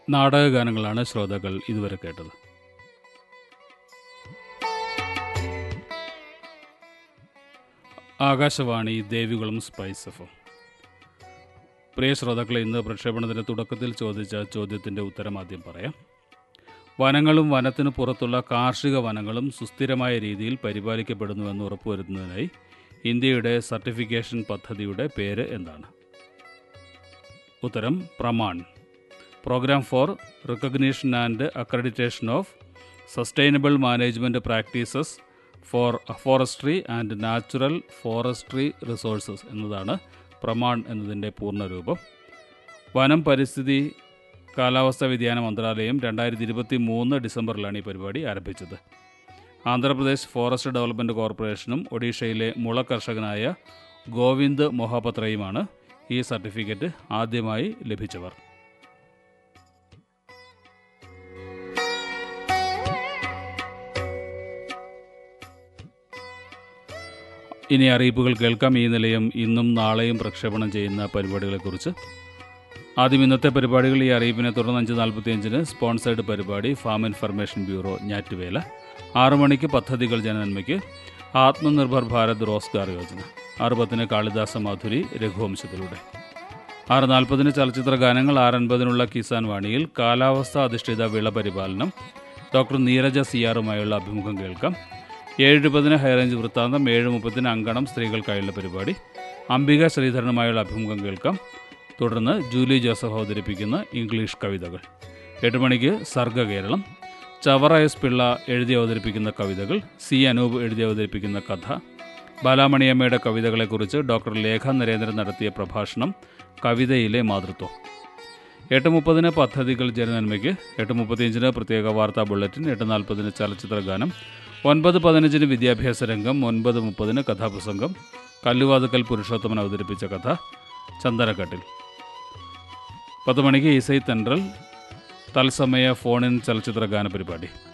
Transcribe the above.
നാടകഗാനങ്ങളാണ് ശ്രോതാക്കൾ ഇതുവരെ കേട്ടത് ആകാശവാണി ദേവികുളം സ്പൈസ് എഫ് പ്രിയ ശ്രോതാക്കളെ ഇന്ന് പ്രക്ഷേപണത്തിൻ്റെ തുടക്കത്തിൽ ചോദിച്ച ചോദ്യത്തിൻ്റെ ഉത്തരം ആദ്യം പറയാം വനങ്ങളും വനത്തിന് പുറത്തുള്ള കാർഷിക വനങ്ങളും സുസ്ഥിരമായ രീതിയിൽ പരിപാലിക്കപ്പെടുന്നുവെന്ന് ഉറപ്പുവരുത്തുന്നതിനായി ഇന്ത്യയുടെ സർട്ടിഫിക്കേഷൻ പദ്ധതിയുടെ പേര് എന്താണ് ഉത്തരം Praman program for recognition and accreditation of sustainable management practices for forestry and natural forestry resources എന്നതാണ് പ്രമാൺ എന്നതിൻ്റെ പൂർണ്ണരൂപം വനം പരിസ്ഥിതി കാലാവസ്ഥാ വ്യതിയാന മന്ത്രാലയം രണ്ടായിരത്തി ഇരുപത്തി മൂന്ന് ഡിസംബറിലാണ് ഈ പരിപാടി ആരംഭിച്ചത് ആന്ധ്രാപ്രദേശ് ഫോറസ്റ്റ് ഡെവലപ്മെൻറ്റ് കോർപ്പറേഷനും ഒഡീഷയിലെ മുള കർഷകനായ ഗോവിന്ദ് മൊഹാപത്രയുമാണ് ഈ സർട്ടിഫിക്കറ്റ് ആദ്യമായി ലഭിച്ചവർ ഇനി അറിയിപ്പുകൾ കേൾക്കാം ഈ നിലയം ഇന്നും നാളെയും പ്രക്ഷേപണം ചെയ്യുന്ന പരിപാടികളെക്കുറിച്ച് ആദ്യം ഇന്നത്തെ പരിപാടികൾ ഈ അറിയിപ്പിനെ തുടർന്ന് അഞ്ച് നാൽപ്പത്തിയഞ്ചിന് സ്പോൺസേഡ് പരിപാടി ഫാം ഇൻഫർമേഷൻ ബ്യൂറോ ഞാറ്റുവേല ആറു മണിക്ക് പദ്ധതികൾ ജനനന്മയ്ക്ക് ആത്മനിർഭർ ഭാരത് റോസ്ഗാർ യോജന ആറ് പത്തിന് കാളിദാസ മാധുരി രഘുവംശത്തിലൂടെ ആറ് നാൽപ്പതിന് ചലച്ചിത്ര ഗാനങ്ങൾ ആറ് അൻപതിനുള്ള കിസാൻ വാണിയിൽ കാലാവസ്ഥ അധിഷ്ഠിത വിള പരിപാലനം ഡോക്ടർ നീരജ സിയാറുമായുള്ള അഭിമുഖം കേൾക്കാം ഏഴ് ഇരുപതിന് ഹൈറേഞ്ച് വൃത്താന്തം ഏഴ് മുപ്പതിന് അങ്കണം സ്ത്രീകൾക്കായുള്ള പരിപാടി അംബിക ശ്രീധരനുമായുള്ള അഭിമുഖം കേൾക്കാം തുടർന്ന് ജൂലി ജോസഫ് അവതരിപ്പിക്കുന്ന ഇംഗ്ലീഷ് കവിതകൾ എട്ട് മണിക്ക് സർഗ കേരളം ചവറ എസ് പിള്ള എഴുതി അവതരിപ്പിക്കുന്ന കവിതകൾ സി അനൂപ് എഴുതി അവതരിപ്പിക്കുന്ന കഥ ബാലാമണിയമ്മയുടെ കവിതകളെക്കുറിച്ച് ഡോക്ടർ ലേഖ നരേന്ദ്രൻ നടത്തിയ പ്രഭാഷണം കവിതയിലെ മാതൃത്വം എട്ട് മുപ്പതിന് പദ്ധതികൾ ജനനന്മയ്ക്ക് എട്ട് മുപ്പത്തിയഞ്ചിന് പ്രത്യേക വാർത്താ ബുള്ളറ്റിൻ എട്ട് നാൽപ്പതിന് ചലച്ചിത്ര ഗാനം ഒൻപത് പതിനഞ്ചിന് വിദ്യാഭ്യാസ രംഗം ഒൻപത് മുപ്പതിന് കഥാപ്രസംഗം കല്ലുവാതുക്കൽ പുരുഷോത്തമൻ അവതരിപ്പിച്ച കഥ ചന്ദനക്കട്ടിൽ പത്ത് മണിക്ക് ഇസൈ തെൻട്രൽ തത്സമയ ഫോണിൻ ചലച്ചിത്ര ഗാന പരിപാടി